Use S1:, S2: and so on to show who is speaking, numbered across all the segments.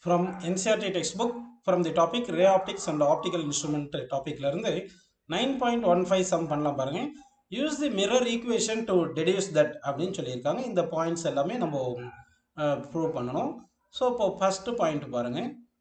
S1: from NCRT textbook from the topic ray optics and optical instrument topicல இருந்து nine point one five sum பண்ணலாம் பாருங்க use the mirror equation to deduce that அப்படின்னு சொல்லியிருக்காங்க இந்த points எல்லாமே நம்ம ப்ரூவ் பண்ணணும் ஸோ இப்போ ஃபர்ஸ்ட் பாயிண்ட் பாருங்க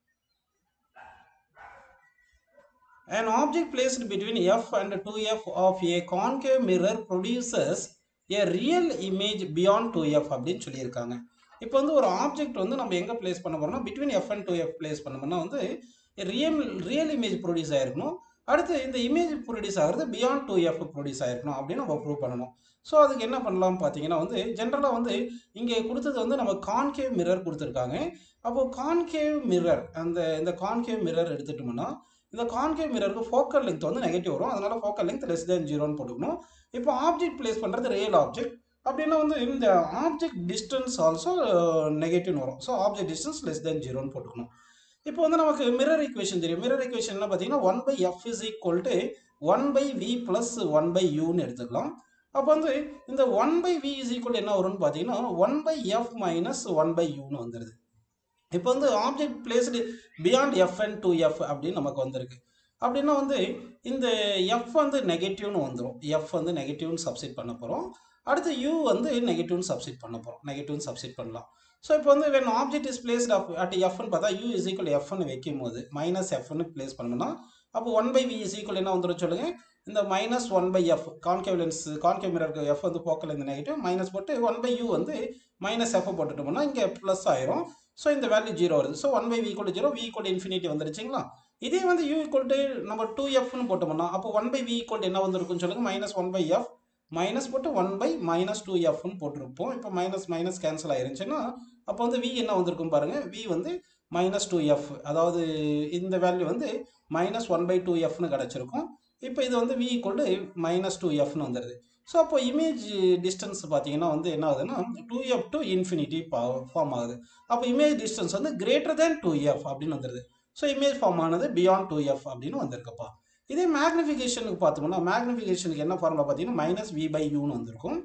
S1: An object placed between f and 2f of a concave mirror produces a real image beyond 2f அப்படின்னு சொல்லியிருக்காங்க இப்போ வந்து ஒரு ஆப்ஜெக்ட் வந்து நம்ம எங்கே ப்ளேஸ் பண்ண போறோம்னா between F and two F place பண்ணோம்னா வந்து ரியல் ரியல் இமேஜ் ப்ரொடியூஸ் ஆயிருக்கணும் அடுத்து இந்த இமேஜ் ப்ரொடியூஸ் ஆகிறது பியாண்ட் டூ எஃப் ப்ரொடியூஸ் ஆயிருக்கணும் அப்படின்னு நம்ம ப்ரூவ் பண்ணணும் ஸோ அதுக்கு என்ன பண்ணலாம் பார்த்தீங்கன்னா வந்து ஜென்ரலாக வந்து இங்கே கொடுத்தது வந்து நம்ம கான்கேவ் மிரர் கொடுத்துருக்காங்க அப்போது கான்கேவ் மிரர் அந்த இந்த கான்கேவ் மிரர் எடுத்துட்டோம்னா இந்த கான்கேவ் மிரருக்கு ஃபோக்கல் லென்த் வந்து நெகட்டிவ் வரும் அதனால ஃபோக்கல் லென்த் லெஸ் தேன் ஜீரோன்னு போட்டுக்கணும் இப்போ ஆப்ஜெக்ட் பிளேஸ் பண்ணுறது ரியல் ஆப்ஜெக்ட் அப்படின்னா வந்து இந்த ஆப்ஜெக்ட் டிஸ்டன்ஸ் ஆல்சோ நெகட்டிவ்னு வரும் so object distance less than ஜீரோன்னு போட்டுக்கணும் இப்போ வந்து நமக்கு மிரர் ஈக்குவேஷன் தெரியும் மிரர் ஈக்குவேஷன் என்ன பார்த்தீங்கன்னா one by F is equal to one by we plus one by யூன்னு எடுத்துக்கலாம் அப்போ வந்து இந்த one by we is equal என்ன வரும்னு பார்த்தீங்கன்னா one by f minus one by யூன்னு வந்துடுது இப்போ வந்து object placed beyond f and two f அப்படின்னு நமக்கு வந்திருக்கு அப்படின்னா வந்து இந்த எஃப் வந்து நெகட்டிவ்னு வந்துடும் எஃப் வந்து நெகட்டிவ்னு சப்ஸ்டிட் பண்ண போகிறோம் அடுத்து யூ வந்து நெகட்டிவ்னு சப்ஸ்டிட் பண்ண போகிறோம் நெகட்டிவ்னு சப்ஸ்டிட் பண்ணலாம் ஸோ இப்போ வந்து when object is placed up at எஃப்னு பார்த்தா யூ இஸ் ஈக்குவல் எஃப்னு வைக்கும் போது மைனஸ் எஃப்னு பிளேஸ் பண்ணணும்னா அப்போ one by we is equal என்ன வந்துடும் சொல்லுங்கள் இந்த minus one by f concave lens concave மிரருக்கு எஃப் வந்து போக்கல் இந்த நெகட்டிவ் மைனஸ் போட்டு ஒன் பை யூ வந்து மைனஸ் எஃப் போட்டுட்டோம்னா இங்கே ப்ளஸ் ஆயிரும் ஸோ இந்த வேல்யூ ஜீரோ வருது so one by v equal zero v equal infinity வந்துருச்சுங்களா இதே வந்து யூ ஈக்குவல் டு நம்ம டூ எஃப்னு போட்டோம்னா அப்போ ஒன் பை வி ஈக்குவல் என்ன வந்திருக்குன்னு சொல்லுங்க minus one by f minus போட்டு ஒன் பை மைனஸ் டூ எஃப்னு போட்டிருப்போம் இப்போ மைனஸ் மைனஸ் கேன்சல் ஆயிருந்துச்சுன்னா அப்போ வந்து வி என்ன வந்திருக்கும் பாருங்க வி வந்து மைனஸ் டூ எஃப் அதாவது இந்த வேல்யூ வந்து மைனஸ் ஒன் பை டூ எஃப்னு கிடச்சிருக்கும் இப்போ இது வந்து v equal to minus two எஃப்னு வந்துடுது ஸோ அப்போ இமேஜ் டிஸ்டன்ஸ் பார்த்தீங்கன்னா வந்து என்ன ஆகுதுன்னா two f to infinity form ஆகுது அப்போ இமேஜ் டிஸ்டன்ஸ் வந்து கிரேட்டர் தேன் டூ எஃப் அப்படின்னு வந்துடுது ஸோ இமேஜ் ஃபார்ம் ஆனது பியாண்ட் டூ எஃப் அப்படின்னு வந்திருக்குப்பா இதே மேக்னிஃபிகேஷனுக்கு பார்த்தோம்னா மேக்னிஃபிகேஷனுக்கு என்ன ஃபார்முலா பார்த்தீங்கன்னா மைனஸ் வி பை யூன்னு வந்திருக்கும்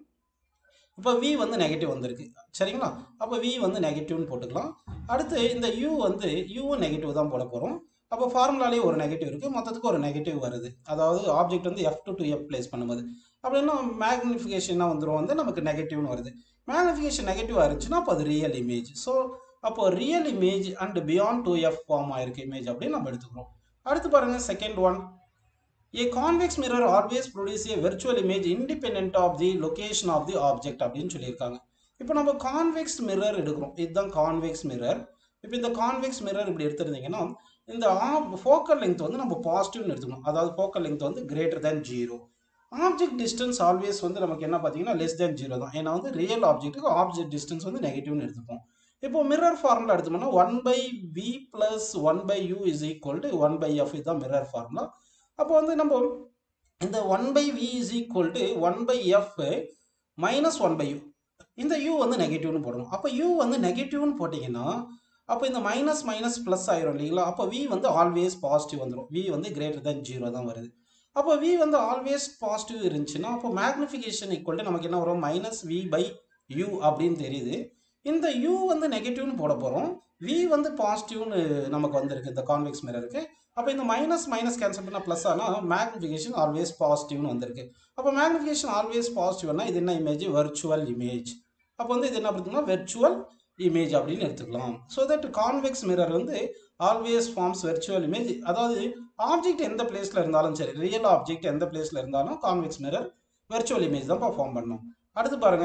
S1: இப்போ வி வந்து நெகட்டிவ் வந்திருக்கு சரிங்களா அப்போ வி வந்து நெகட்டிவ்னு போட்டுக்கலாம் அடுத்து இந்த யூ வந்து யூவும் நெகட்டிவ் தான் போட போகிறோம் அப்போ ஃபார்முலாலேயே ஒரு நெகட்டிவ் இருக்குது மொத்தத்துக்கு ஒரு நெகட்டிவ் வருது அதாவது ஆப்ஜெக்ட் வந்து f to two f place பண்ணும்போது அப்படின்னா மேக்னிஃபிகேஷனாக வந்துடும் வந்து நமக்கு நெகட்டிவ்னு வருது மேக்னிஃபிகேஷன் நெகட்டிவாக இருந்துச்சுன்னா அப்போ அது ரியல் இமேஜ் ஸோ அப்போ real image and beyond two f form ஆயிருக்கு இமேஜ் அப்படின்னு நம்ம எடுத்துக்கிறோம் அடுத்து பாருங்க second one a convex mirror always produce a virtual image independent of the location of the object அப்படின்னு சொல்லியிருக்காங்க இப்போ நம்ம கான்வெக்ஸ் மிரர் எடுக்கிறோம் இதுதான் கான்வெக்ஸ் மிரர் இப்போ இந்த கான்வெக்ஸ் மிரர் இப்படி எடுத்திருந்தீங்கன்னா இந்த ஃபோக்கல் லெங்த் வந்து நம்ம பாசிட்டிவ்னு எடுத்துக்கணும் அதாவது ஃபோக்கல் லெங்த் வந்து greater than zero object distance always வந்து நமக்கு என்ன பார்த்தீங்கன்னா லெஸ் தேன் ஜீரோ தான் ஏன்னா வந்து ரியல் ஆப்ஜெக்ட்டுக்கு ஆப்ஜெக்ட் டிஸ்டன்ஸ் வந்து நெகட்டிவ்னு எடுத்துப்போம் இப்போ மிரர் ஃபார்முலா எடுத்தோம்னா one by v plus one by u is equal to one by f இதுதான் மிரர் ஃபார்முலா அப்போ வந்து நம்ம இந்த one by we is equal to one by f minus one by u இந்த யூ வந்து நெகட்டிவ்னு போடணும் அப்போ யூ வந்து நெகட்டிவ்னு போட்டிங்கன்னா அப்போ இந்த மைனஸ் மைனஸ் ப்ளஸ் ஆயிரும் இல்லைங்களா அப்போ வி வந்து ஆல்வேஸ் பாசிட்டிவ் வந்துடும் வி வந்து கிரேட்டர் தேன் ஜீரோ தான் வருது அப்போ வி வந்து ஆல்வேஸ் பாசிட்டிவ் இருந்துச்சுன்னா அப்போ மேக்னிஃபிகேஷன் ஈக்குவல் டு நமக்கு என்ன வரும் மைனஸ் வி பை யூ அப்படின்னு தெரியுது இந்த யூ வந்து நெகட்டிவ்னு போட போகிறோம் வி வந்து பாசிட்டிவ்னு நமக்கு வந்திருக்கு இந்த கான்வெக்ஸ் மிரருக்கு அப்போ இந்த மைனஸ் மைனஸ் கேன்சல் பண்ணால் ப்ளஸ் ஆனால் மேக்னிஃபிகேஷன் ஆல்வேஸ் பாசிட்டிவ்னு வந்திருக்கு அப்போ மேக்னிஃபிகேஷன் ஆல்வேஸ் பாசிட்டிவ்னா இது என்ன இமேஜ் வெர்ச்சுவல் இமேஜ் அப்போ வந்து இது என்ன பார்த்தீங்கன்னா வெர்ச்சுவல் இமேஜ் அப்படின்னு எடுத்துக்கலாம் ஸோ தட் கான்வெக்ஸ் மிரர் வந்து ஆல்வேஸ் ஃபார்ம்ஸ் வெர்ச்சுவல் இமேஜ் அதாவது ஆப்ஜெக்ட் எந்த பிளேஸில் இருந்தாலும் சரி ரியல் ஆப்ஜெக்ட் எந்த பிளேஸில் இருந்தாலும் கான்வெக்ஸ் மிரர் வெர்ச்சுவல் இமேஜ் தான் ஃபார்ம் பண்ணும் அடுத்து பாருங்க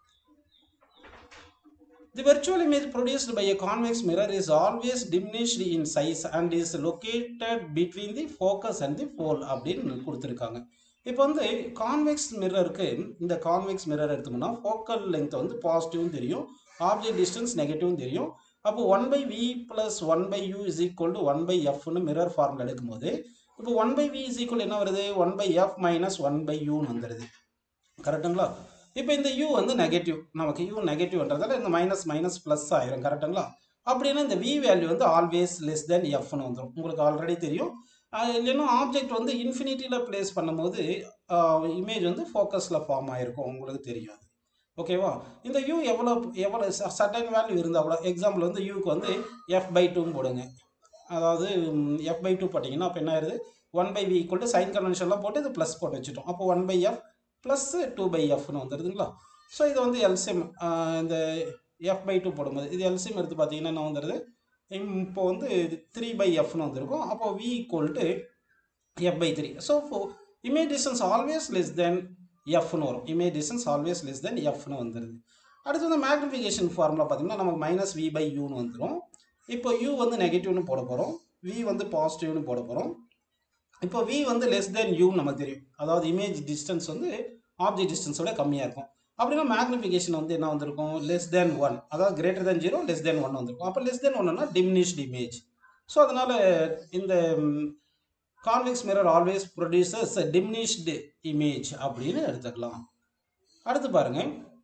S1: The virtual image produced by a convex mirror is always diminished in size and is located between the focus and the pole அப்படின்னு கொடுத்துருக்காங்க இப்போ வந்து கான்வெக்ஸ் மிரருக்கு இந்த கான்வெக்ஸ் மிரர் எடுத்தோம்னா ஃபோக்கல் லென்த் வந்து பாசிட்டிவ்னு தெரியும் ஆப்ஜெக்ட் டிஸ்டன்ஸ் நெகட்டிவ்னு தெரியும் அப்போ one by we plus one by u is equal to one by எஃப்னு மிரர் ஃபார்மில் எடுக்கும்போது இப்போ one by we is equal என்ன வருது one by f minus one by யூன்னு வந்துடுது கரெக்டுங்களா இப்போ இந்த யூ வந்து நெகட்டிவ் நமக்கு யூ நெகட்டிவ்ன்றதால இந்த மைனஸ் மைனஸ் ப்ளஸ் ஆயிரும் கரெக்டுங்களா அப்படின்னா இந்த வி வேல்யூ வந்து ஆல்வேஸ் லெஸ் தென் எஃப்னு வந்துடும் உங்களுக்கு ஆல்ரெடி தெரியும் இல்லைன்னா ஆப்ஜெக்ட் வந்து இன்ஃபினிட்டியில் ப்ளேஸ் பண்ணும்போது இமேஜ் வந்து ஃபோக்கஸில் ஃபார்ம் ஆகிருக்கும் உங்களுக்கு தெரியும் அது ஓகேவா இந்த யூ எவ்வளோ எவ்வளோ சர்டன் வேல்யூ இருந்தால் கூட எக்ஸாம்பிள் வந்து யூக்கு வந்து எஃப் பை டூன்னு போடுங்க அதாவது எஃப் பை டூ போட்டிங்கன்னா அப்போ என்ன ஆயிருது one by v equal to sign கன்வென்ஷன்லாம் போட்டு இது ப்ளஸ் போட்டு வச்சுட்டோம் அப்போ one by f plus two by எஃப்னு வந்துடுதுங்களா ஸோ இது வந்து எல்சிஎம் இந்த எஃப் பை டூ போடும்போது இது எல்சிஎம் எடுத்து பார்த்தீங்கன்னா என்ன வந்துடுது இப்போ வந்து த்ரீ பை எஃப்னு வந்திருக்கும் அப்போ v equal to f by three so image distance always less than எஃப்னு வரும் image distance always less than எஃப்னு வந்துடுது அடுத்து வந்து மேக்னிஃபிகேஷன் ஃபார்முலா பார்த்தீங்கன்னா நமக்கு மைனஸ் வி பை யூன்னு வந்துடும் இப்போ யூ வந்து நெகட்டிவ்னு போட போகிறோம் வி வந்து பாசிட்டிவ்னு போட போகிறோம் இப்போ வி வந்து லெஸ் தென் யூன்னு நமக்கு தெரியும் அதாவது இமேஜ் டிஸ்டன்ஸ் வந்து ஆப்ஜெக்ட் டிஸ்டன்ஸோட கம்மியாக இருக்கும் அப்படின்னா மேக்னிஃபிகேஷன் வந்து என்ன வந்திருக்கும் லெஸ் தென் ஒன் அதாவது greater than zero less than one வந்திருக்கும் அப்போ லெஸ் தென் ஒன்னுனா டிமினிஷ்ட் இமேஜ் ஸோ அதனால் இந்த convex mirror always producers diminished image அப்படின்னு எடுத்துக்கலாம் அடுத்து பாருங்க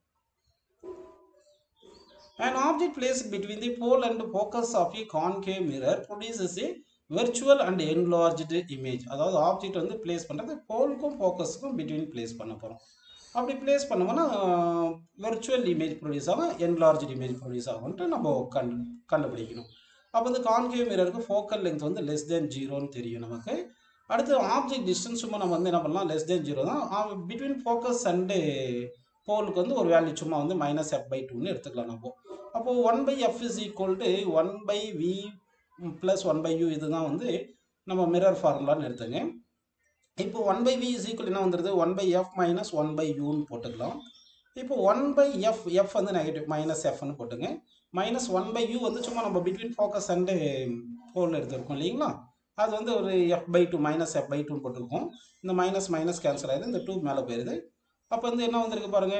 S1: An object placed between the pole and focus of a concave mirror produces a virtual and enlarged image அதாவது ஆப்ஜெக்ட் வந்து பிளேஸ் பண்ணுறது போலுக்கும் ஃபோக்கஸுக்கும் பிட்வீன் பிளேஸ் பண்ண போகிறோம் அப்படி பிளேஸ் பண்ணோம்னா வெர்ச்சுவல் இமேஜ் ப்ரொடியூஸ் ஆகும் என்லார்ஜ் இமேஜ் ப்ரொடியூஸ் ஆகும்ன்ட்டு நம்ம கண்டு கண்டுபிடிக்கணும் அப்போ வந்து கான்கேவ் மிரருக்கு ஃபோக்கல் லென்த் வந்து லெஸ் தென் ஜீரோன்னு தெரியும் நமக்கு அடுத்து ஆப்ஜெக்ட் டிஸ்டன்ஸ் சும்மா நம்ம வந்து என்ன பண்ணலாம் லெஸ் தென் ஜீரோ தான் பிட்வீன் ஃபோக்கஸ் அண்டு போலுக்கு வந்து ஒரு வேல்யூ சும்மா வந்து மைனஸ் எஃப் பை டூன்னு எடுத்துக்கலாம் நம்ம அப்போது one by F is equal to one by we plus one by u இதுதான் வந்து நம்ம மிரர் ஃபார்முலான்னு எடுத்துங்க இப்போ one by we is equal என்ன வந்துடுது one by f minus one by யூன்னு போட்டுக்கலாம் இப்போ ஒன் பை எஃப் எஃப் வந்து நெகட்டிவ் மைனஸ் எஃப்னு போட்டுங்க மைனஸ் ஒன் பை யூ வந்து சும்மா நம்ம பிட்வீன் ஃபோக்கஸ் அண்டு போல் எடுத்துருக்கோம் இல்லைங்களா அது வந்து ஒரு f by two minus f by டூன்னு போட்டிருக்கோம் இந்த மைனஸ் மைனஸ் கேன்சல் ஆகிடுது இந்த டூ மேலே போயிடுது அப்போ வந்து என்ன வந்திருக்கு பாருங்க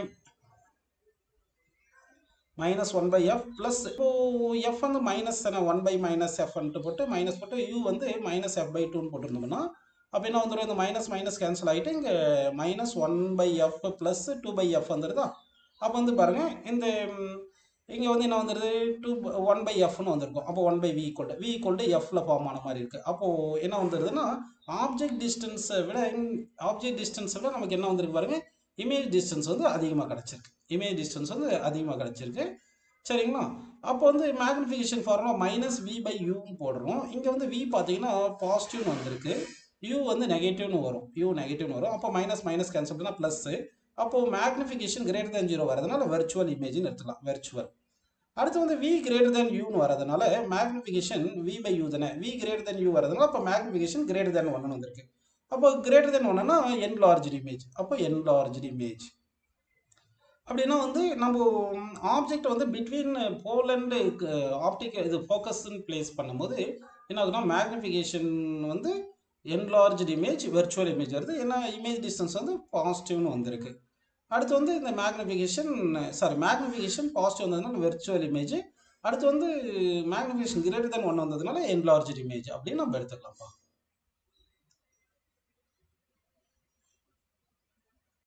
S1: minus one by f plus இப்போ எஃப் வந்து மைனஸ் தானே ஒன் பை மைனஸ் எஃப்ன்ட்டு போட்டு மைனஸ் போட்டு யூ வந்து மைனஸ் எஃப் பை டூன்னு போட்டிருந்தோம்னா அப்போ என்ன வந்துடும் இந்த மைனஸ் மைனஸ் கேன்சல் ஆகிட்டு இங்கே minus one by f plus two by f வந்துடுதா அப்போ வந்து பாருங்கள் இந்த இங்கே வந்து என்ன வந்துடுது டூ ஒன் பை எஃப்னு வந்திருக்கும் அப்போ one by v equal v equal to எஃப்ல ஃபார்ம் ஆன மாதிரி இருக்குது அப்போது என்ன வந்துடுதுன்னா ஆப்ஜெக்ட் டிஸ்டன்ஸை விட ஆப்ஜெக்ட் டிஸ்டன்ஸை விட நமக்கு என்ன வந்திருக்கு பாருங்க இமேஜ் டிஸ்டன்ஸ் வந்து அதிகமாக கிடச்சிருக்கு இமேஜ் டிஸ்டன்ஸ் வந்து அதிகமாக கிடச்சிருக்கு சரிங்களா அப்போ வந்து magnification formula minus v by யூன்னு போடுறோம் இங்கே வந்து வி பார்த்தீங்கன்னா பாசிட்டிவ்னு வந்திருக்கு யூ வந்து நெகட்டிவ்னு வரும் யூ நெகட்டிவ்னு வரும் அப்போ மைனஸ் மைனஸ் கேன்சல் பண்ணால் ப்ளஸ்ஸு அப்போது மேக்னிஃபிகேஷன் கிரேட்டர் தேன் ஜீரோ வரதுனால வெர்ச்சுவல் இமேஜ்னு எடுத்துக்கலாம் வெர்ச்சுவல் அடுத்து வந்து வி கிரேட்டர் தேன் யூன்னு வரதுனால மேக்னிஃபிகேஷன் வி பை யூ தானே வி கிரேட்டர் தேன் யூ வரதுனால அப்போ மேக்னிஃபிகேஷன் கிரேட்டர் தேன் ஒன்னு வந்திருக்கு அப்போ கிரேட்டர் தென் ஒன்றுனா என்லார்ஜ் இமேஜ் அப்போ என்லார்ஜ் இமேஜ் அப்படின்னா வந்து நம்ம ஆப்ஜெக்ட் வந்து பிட்வீன் போல் அண்டு ஆப்டிக் இது ஃபோக்கஸ்ன்னு பிளேஸ் பண்ணும்போது என்ன ஆகுதுன்னா மேக்னிஃபிகேஷன் வந்து என்லார்ஜ் இமேஜ் வெர்ச்சுவல் இமேஜ் வருது ஏன்னா இமேஜ் டிஸ்டன்ஸ் வந்து பாசிட்டிவ்னு வந்திருக்கு அடுத்து வந்து இந்த மேக்னிஃபிகேஷன் சாரி மேக்னிஃபிகேஷன் பாசிட்டிவ் வந்ததுனால வெர்ச்சுவல் இமேஜ் அடுத்து வந்து மேக்னிஃபிகேஷன் கிரேட்டர் தென் ஒன் வந்ததுனால என்லார்ஜ் இமேஜ் அப்படின்னு நம்ம எடுத்துக்கலாம்ப்பா